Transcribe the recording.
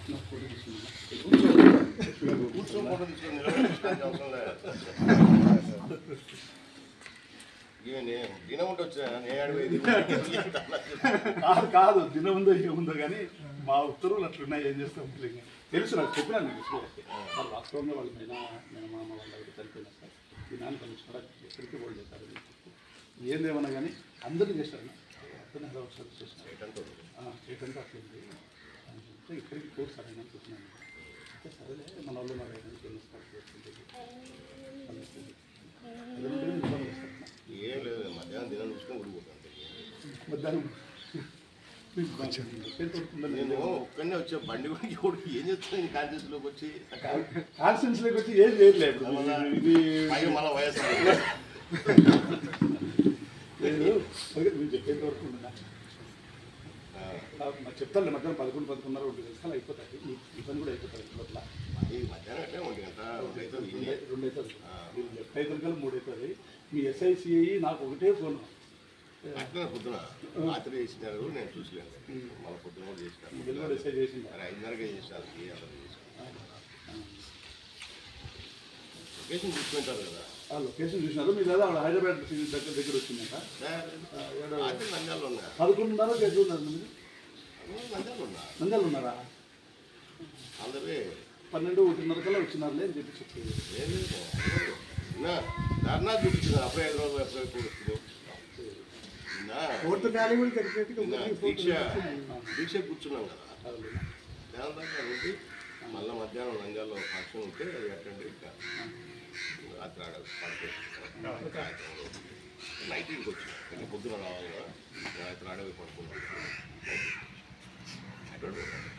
కూర్చో ఫోటో తీసుకొని నిలబడి తీసుకోవాల్సిన అవసరం లేదు ఇవన్నీ దినం ఉంటే వచ్చిన నేను అడిగేది కాదు కాదు దినం ఉందో ఏముందో కానీ మా ఉత్తర్వులు అట్లున్నాయి ఏం చేస్తాం ఇంకా తెలుసు నాకు చెప్పినాను మీకు విషయం వాళ్ళు వాస్తవంగా వాళ్ళ మీద మేనమామ వాళ్ళ దగ్గర చనిపోయినా సార్ ఈ నాన్న కమిషనర్ ఎక్కడికి వాళ్ళు చేశారు అని చెప్పి ఏందేమన్నా కానీ అందరినీ చేశారు అతను ఏదో ఒకసారి చేసినారు ఏంటంటే అట్లుంది అంటే ఇక్కడికి కోర్టు సార్ అయినా చూసినాను అంటే సరేలే మన వాళ్ళు మరి అయినా చేస్తారు చేస్తుంది అదే ఇబ్బంది చేస్తారు ఏం లేదు మధ్యాహ్నం దినం చూసుకొని ఊడిపోతాను మధ్యాహ్నం పేరు కొడుతుందని నేను ఒక్కనే వచ్చే బండి గురించి కూడా ఏం చేస్తాను కాన్షియస్లోకి వచ్చి కాన్ఫిడెన్స్ లోకి వచ్చి ఏం చేయట్లేదు ఇప్పుడు మళ్ళా ఇది పైగా మళ్ళీ వయసు లేదు ఓకే, మీరు చెప్పేంత వరకు ఉందా నాకు చెప్తాను మధ్యాహ్నం పదకొండు పదకొండున్నర ఒకటి తెలుసు అయిపోతాయి ఈ- ఈ పని కూడా అయిపోతుంది లోపల ఈ మధ్యాహ్నం అంటే ఒంటి గంట రెండు అవుతుంది రెండు ఇన్ని. రెండు అవుతుంది మీరు లెఫ్ట్ అవుతుంది కదా మూడు అవుతుంది మీ ఎస్ఐసిఐ నాకు ఒకటే ఫోన్ అట్లనే పొద్దున రాత్రి చేసినారు నేను చూసలేను మళ్ళీ పొద్దున కూడా చేసినారు వీళ్ళు కూడా ఎస్ఐ చేసింది మరి ఐదున్నరకే చేసినారు ఏ అందరూ చేసినారు లొకేషన్ చూసుకుంటారు కదా ఆ లొకేషన్ చూసినారు మీరు లేదా ఆవిడ హైదరాబాద్ దగ్గర దగ్గర వచ్చిందంట ఆ, ఏడో రాత్రి నంద్యాలలో ఉన్నా పదకొండున్నర ఎక్కడ ఉన్నారు మీరు నంద్యాలలో ఉన్నా నంద్యాల ఉన్నారా అందరూ పన్నెండు ఒకటిన్నర కల్లా వచ్చినారులే అని చెప్పి చెప్పేది ఏం లేదు నా ధర్నా చూపించిన అప్పుడే ఐదు రోజులు ఎప్పుడే కూడుస్తుంది నా కోర్టు వ్యాలీ కూడా తగ్గినట్టుగా నిన్న ఉంది. దీక్ష దీక్ష కూర్చున్నాం కదా దాని దాకా ఉండి మళ్ళీ మధ్యాహ్నం నంద్యాలలో ఫంక్షన్ ఉంటే అది అటెండ్ ఇంకా రాత్రి ఆడ పడుకో నైట్ ఇంటికి వచ్చి ఇంకా పొద్దున రావాలి కదా రాత్రి ఆడవి పడుకున్నాం